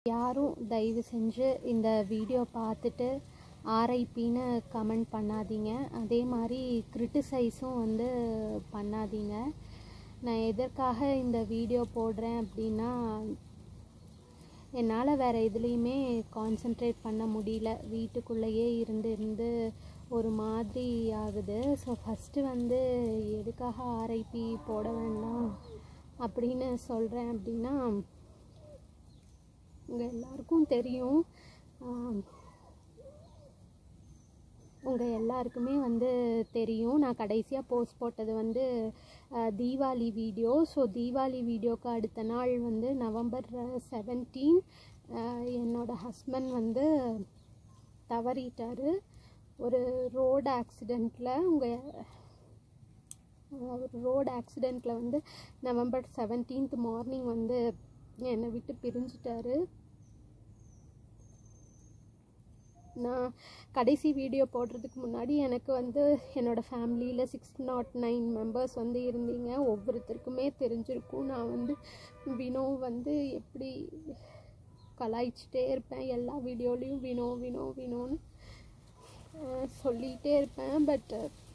யாரும் தயவு செஞ்சு இந்த வீடியோ பார்த்துட்டு ஆர்ஐபின்னு கமெண்ட் பண்ணாதீங்க அதே மாதிரி கிரிட்டிசைஸும் வந்து பண்ணாதீங்க நான் எதற்காக இந்த வீடியோ போடுறேன் அப்படின்னா என்னால் வேறு எதுலேயுமே கான்சென்ட்ரேட் பண்ண முடியல வீட்டுக்குள்ளேயே இருந்து இருந்து ஒரு மாதிரி ஆகுது ஸோ ஃபஸ்ட்டு வந்து எதுக்காக ஆர்ஐபி போட வேண்டாம் அப்படின்னு சொல்கிறேன் அப்படின்னா உங்கள் எல்லாருக்கும் தெரியும் உங்கள் எல்லாருக்குமே வந்து தெரியும் நான் கடைசியாக போஸ்ட் போட்டது வந்து அஹ், தீபாவளி வீடியோ ஸோ தீபாவளி வீடியோக்கு அடுத்த நாள் வந்து நவம்பர் செவன்டீன் என்னோட ஹஸ்பண்ட் வந்து தவறிட்டார் ஒரு ரோடு ஆக்சிடெண்ட்டில் உங்கள் ஒரு ரோடு ஆக்சிடெண்ட்டில் வந்து நவம்பர் செவன்டீன்த் மார்னிங் வந்து என்னை விட்டு பிரிஞ்சிட்டாரு நான் கடைசி வீடியோ போடுறதுக்கு முன்னாடி எனக்கு வந்து என்னோடய ஃபேமிலியில் சிக்ஸ் நாட் நைன் மெம்பர்ஸ் வந்து இருந்தீங்க ஒவ்வொருத்தருக்குமே தெரிஞ்சிருக்கும் நான் வந்து வினோ வந்து எப்படி கலாய்ச்சிட்டே இருப்பேன் எல்லா வீடியோலையும் வினோ வினோ வினோன்னு அஹ், சொல்லிகிட்டே இருப்பேன் பட்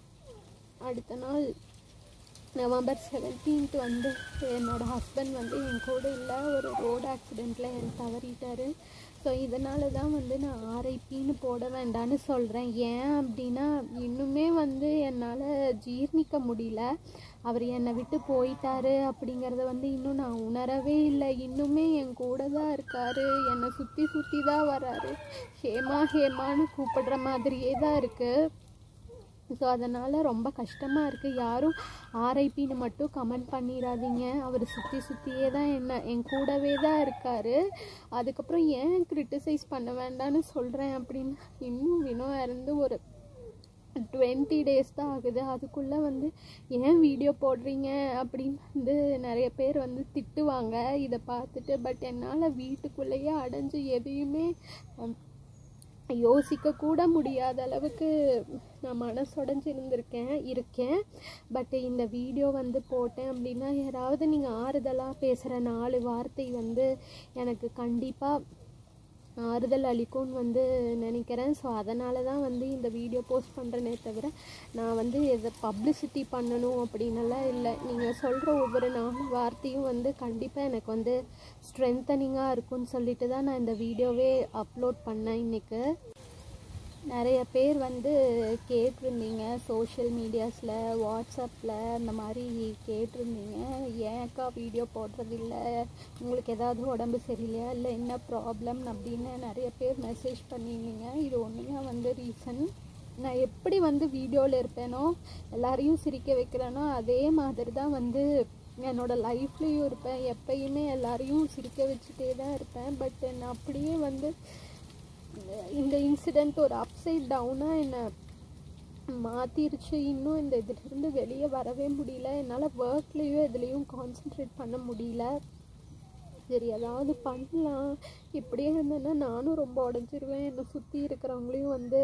அடுத்த நாள் நவம்பர் செவன்டீன்த் வந்து என்னோடய ஹஸ்பண்ட் வந்து என் கூட இல்லை ஒரு ரோடு ஆக்சிடெண்ட்டில் என் தவறிட்டார் ஸோ இதனால தான் வந்து நான் ஆர்ஐபின்னு போட வேண்டான்னு சொல்கிறேன் ஏன் அப்படின்னா இன்னுமே வந்து என்னால் ஜீர்ணிக்க முடியல அவர் என்னை விட்டு போயிட்டாரு அப்படிங்கிறத வந்து இன்னும் நான் உணரவே இல்லை இன்னுமே என் கூட தான் இருக்காரு என்னை சுற்றி சுற்றி தான் வராரு ஹேமா ஹேமான்னு கூப்பிடுற மாதிரியே தான் இருக்குது ஸோ அதனால் ரொம்ப கஷ்டமாக இருக்குது யாரும் ஆர்ஐபின்னு மட்டும் கமெண்ட் பண்ணிடாதீங்க அவர் சுற்றி சுற்றியே தான் என்ன என் கூடவே தான் இருக்கார் அதுக்கப்புறம் ஏன் கிரிட்டிசைஸ் பண்ண வேண்டாம்னு சொல்கிறேன் அப்படின்னு இன்னும் வினோ இறந்து ஒரு டுவெண்ட்டி டேஸ் தான் ஆகுது அதுக்குள்ளே வந்து ஏன் வீடியோ போடுறீங்க அப்படின்னு வந்து நிறைய பேர் வந்து திட்டுவாங்க இதை பார்த்துட்டு பட் என்னால் வீட்டுக்குள்ளேயே அடைஞ்சு எதையுமே ஹம், யோசிக்க கூட முடியாத அளவுக்கு நான் மனசுடைஞ்சு இருந்திருக்கேன் இருக்கேன் பட் இந்த வீடியோ வந்து போட்டேன் அப்படின்னா யாராவது நீங்கள் ஆறுதலாக பேசுகிற நாலு வார்த்தை வந்து எனக்கு கண்டிப்பாக ஆறுதல் அளிக்கும்னு வந்து நினைக்கிறேன் ஸோ அதனால தான் வந்து இந்த வீடியோ போஸ்ட் பண்ணுறேனே தவிர நான் வந்து இதை பப்ளிசிட்டி பண்ணணும் அப்படின்னலாம் இல்லை நீங்கள் சொல்கிற ஒவ்வொரு நாலு வார்த்தையும் வந்து கண்டிப்பாக எனக்கு வந்து ஸ்ட்ரென்தனிங்காக இருக்கும்னு சொல்லிட்டு தான் நான் இந்த வீடியோவே அப்லோட் பண்ணேன் இன்றைக்கு நிறைய பேர் வந்து கேட்டிருந்தீங்க சோஷியல் மீடியாஸில் வாட்ஸ்அப்பில் அந்த மாதிரி கேட்டிருந்தீங்க ஏன்க்கா வீடியோ போடுறதில்ல உங்களுக்கு ஏதாவது உடம்பு சரியில்லையா இல்லை என்ன ப்ராப்ளம் அப்படின்னு நிறைய பேர் மெசேஜ் பண்ணியிருந்தீங்க இது ஒன்றுமே வந்து ரீசன் நான் எப்படி வந்து வீடியோவில் இருப்பேனோ எல்லாரையும் சிரிக்க வைக்கிறேனோ அதே மாதிரி தான் வந்து என்னோடய லைஃப்லேயும் இருப்பேன் எப்பயுமே எல்லாரையும் சிரிக்க வச்சுட்டே தான் இருப்பேன் பட் நான் அப்படியே வந்து இந்த இன்சிடெண்ட் ஒரு அப்சைட் டவுனாக என்னை மாற்றிருச்சு இன்னும் இந்த இதுலேருந்து வெளியே வரவே முடியல என்னால் ஒர்க்லேயும் எதுலேயும் கான்சென்ட்ரேட் பண்ண முடியல சரி ஏதாவது பண்ணலாம் இப்படியே இருந்தேன்னா நானும் ரொம்ப உடஞ்சிருவேன் என்னை சுற்றி இருக்கிறவங்களையும் வந்து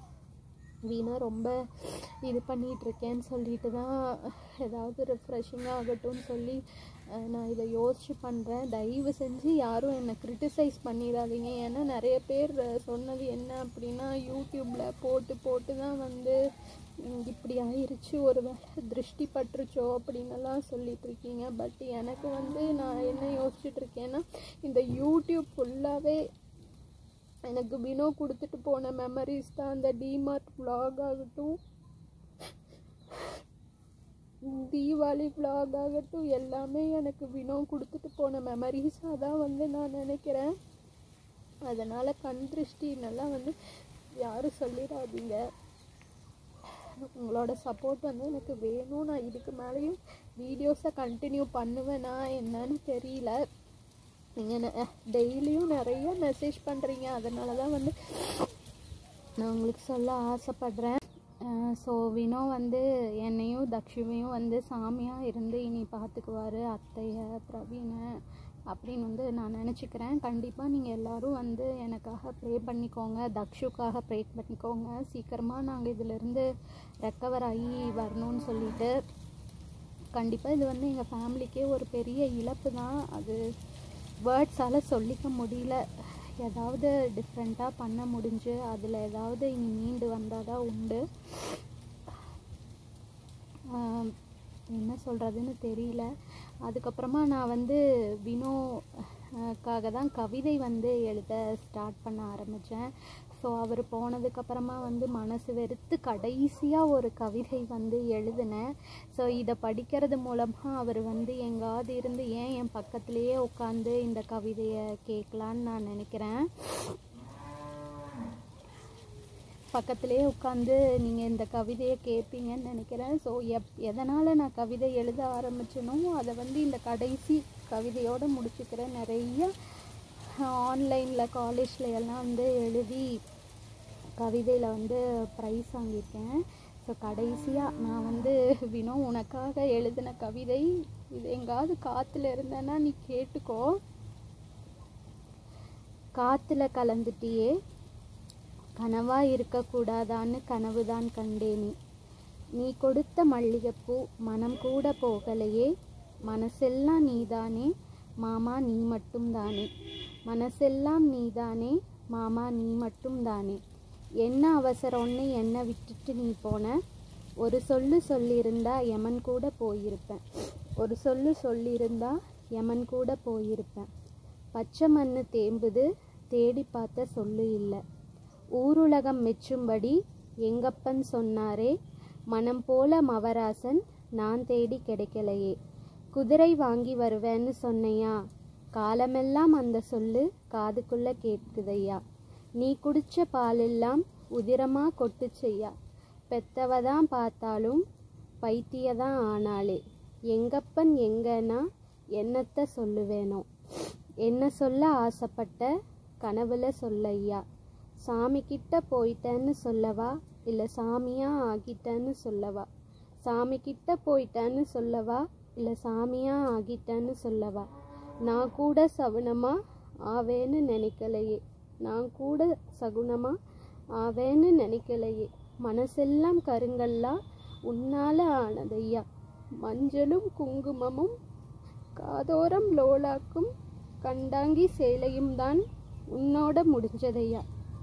வீணாக ரொம்ப இது பண்ணிகிட்டு இருக்கேன்னு சொல்லிட்டு தான் ஏதாவது ரிஃப்ரெஷிங்காக ஆகட்டும்னு சொல்லி அஹ், நான் இதை யோசிச்சு பண்ணுறேன் தயவு செஞ்சு யாரும் என்னை கிரிட்டிசைஸ் பண்ணிடாதீங்க ஏன்னா நிறைய பேர் அஹ், சொன்னது என்ன அப்படின்னா யூடியூப்பில் போட்டு போட்டு தான் வந்து ம், இப்படி ஆயிருச்சு ஒரு வேளை திருஷ்டி பட்டுருச்சோ அப்படின்னெல்லாம் சொல்லிட்டு இருக்கீங்க பட் எனக்கு வந்து நான் என்ன யோசிச்சுட்டு இருக்கேன்னா இந்த யூடியூப் ஃபுல்லாகவே எனக்கு வினோ கொடுத்துட்டு போன மெமரிஸ் தான் அந்த டிமார்ட் vlog ஆகட்டும் தீபாவளி vlog ஆகட்டும் எல்லாமே எனக்கு வினோ கொடுத்துட்டு போன மெமரிஸாக தான் வந்து நான் நினைக்கிறேன் அதனால் கண் திருஷ்டின்னெல்லாம் வந்து யாரும் சொல்லிடாதீங்க உங்களோட சப்போர்ட் வந்து எனக்கு வேணும் நான் இதுக்கு மேலேயும் வீடியோஸை கண்டினியூ பண்ணுவேனா என்னன்னு தெரியல நீங்கள் டெய்லியும் நிறைய மெசேஜ் பண்ணுறீங்க அதனால தான் வந்து நான் உங்களுக்கு சொல்ல ஆசைப்படுறேன் ஸோ வினோ வந்து என்னையும் தக்ஷுவையும் வந்து சாமியாக இருந்து இனி பார்த்துக்குவாரு அத்தையை பிரவீனை அப்படின்னு வந்து நான் நினச்சிக்கிறேன் கண்டிப்பாக நீங்கள் எல்லோரும் வந்து எனக்காக ப்ரே பண்ணிக்கோங்க தக்ஷுக்காக ப்ரே பண்ணிக்கோங்க சீக்கிரமாக நாங்கள் இதிலேருந்து ரெக்கவர் ஆகி வரணும்னு சொல்லிட்டு கண்டிப்பாக இது வந்து எங்கள் ஃபேமிலிக்கே ஒரு பெரிய இழப்பு தான் அது வேர்ட்ஸால் சொல்லிக்க முடியல ஏதாவது டிஃப்ரெண்ட்டாக பண்ண முடிஞ்சு அதில் ஏதாவது இனி மீண்டு வந்தால் தான் உண்டு ஆம், என்ன சொல்கிறதுன்னு தெரியல அதுக்கப்புறமா நான் வந்து வினோக்காக தான் கவிதை வந்து எழுத ஸ்டார்ட் பண்ண ஆரம்பித்தேன் ஸோ அவர் போனதுக்கப்புறமா வந்து மனசு வெறுத்து கடைசியாக ஒரு கவிதை வந்து எழுதினேன் ஸோ இதை படிக்கிறது மூலமாக அவர் வந்து எங்காவது இருந்து ஏன் என் பக்கத்துலேயே உட்காந்து இந்த கவிதையை கேட்கலான்னு நான் நினைக்கிறேன் பக்கத்துலேயே உட்காந்து நீங்கள் இந்த கவிதையை கேட்பீங்கன்னு நினைக்கிறேன் ஸோ எப் எதனால் நான் கவிதை எழுத ஆரம்பிச்சேனோ அதை வந்து இந்த கடைசி கவிதையோடு முடிச்சுக்கிறேன் நிறைய ஆன்லைனில் காலேஜில் எல்லாம் வந்து எழுதி கவிதையில் வந்து ப்ரைஸ் வாங்கியிருக்கேன் ஸோ கடைசியாக நான் வந்து வினோ உனக்காக எழுதின கவிதை இது எங்காவது காற்றுல இருந்தேன்னா நீ கேட்டுக்கோ காற்றுல கலந்துட்டியே கனவா இருக்கக்கூடாதான்னு கனவுதான் கண்டேனே நீ கொடுத்த மல்லிகைப்பூ மனம் கூட போகலையே மனசெல்லாம் நீதானே மாமா நீ மட்டும் தானே மனசெல்லாம் நீதானே மாமா நீ மட்டும் தானே என்ன அவசரம்னு என்னை விட்டுட்டு நீ போன ஒரு சொல்லு சொல்லியிருந்தா யமன் கூட போயிருப்பேன் ஒரு சொல்லு சொல்லியிருந்தா யமன் கூட போயிருப்பேன் பச்சை மண்ணு தேம்புது தேடி பார்த்த சொல்லு இல்லை ஊருலகம் மெச்சும்படி எங்கப்பன் சொன்னாரே மனம் போல மவராசன் நான் தேடி கிடைக்கலையே குதிரை வாங்கி வருவேன்னு சொன்னையா காலமெல்லாம் அந்த சொல்லு காதுக்குள்ள கேட்குதையா நீ குடிச்ச பாலெல்லாம் உதிரமா கொட்டுச்சையா பெத்தவ தான் பார்த்தாலும் பைத்தியதான் ஆனாளே எங்கப்பன் எங்கன்னா என்னத்த சொல்லுவேனோ என்ன சொல்ல ஆசைப்பட்ட கனவுல சொல்லையா சாமி கிட்ட போயிட்டேன்னு சொல்லவா இல்லை சாமியா ஆகிட்டேன்னு சொல்லவா சாமி கிட்ட போயிட்டேன்னு சொல்லவா இல்லை சாமியா ஆகிட்டேன்னு சொல்லவா நான் கூட சகுனமா ஆவேன்னு நினைக்கலையே நான் கூட சகுனமா ஆவேன்னு நினைக்கலையே மனசெல்லாம் கருங்கல்லா உன்னால ஆனதையா மஞ்சளும் குங்குமமும் காதோரம் லோலாக்கும் கண்டாங்கி சேலையும் தான் உன்னோட முடிஞ்சதையா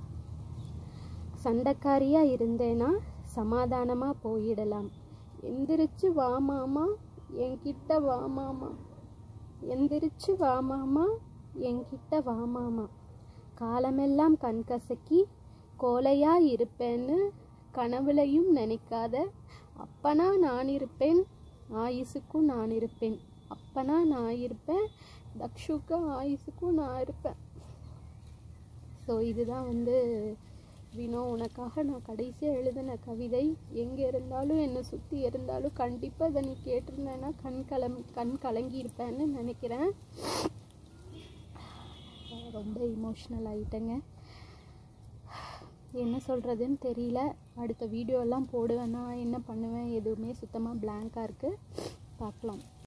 சண்டைக்காரியா இருந்தேனா சமாதானமா போயிடலாம் எந்திரிச்சு வா மாமா என்கிட்ட வா மாமா எந்திரிச்சு வா மாமா என்கிட்ட வா மாமா காலமெல்லாம் கண்கசக்கி கோலையா இருப்பேன்னு கனவுலையும் நினைக்காத அப்பனா நான் இருப்பேன் ஆயுசுக்கும் நான் இருப்பேன் அப்பனா நான் இருப்பேன் தக்ஷுக்கு ஆயுசுக்கும் நான் இருப்பேன் ஸோ இதுதான் வந்து வினோ உனக்காக நான் கடைசியாக எழுதின கவிதை எங்கே இருந்தாலும் என்னை சுற்றி இருந்தாலும் கண்டிப்பாக இதை நீ கேட்டிருந்தேன்னா கண் கலம் கண் கலங்கி இருப்பேன்னு நினைக்கிறேன் ரொம்ப இமோஷ்னல் ஆகிட்டேங்க என்ன சொல்கிறதுன்னு தெரியல அடுத்த வீடியோலாம் போடுவேன்னா என்ன பண்ணுவேன் எதுவுமே சுத்தமாக blank-ஆ இருக்குது பார்க்கலாம்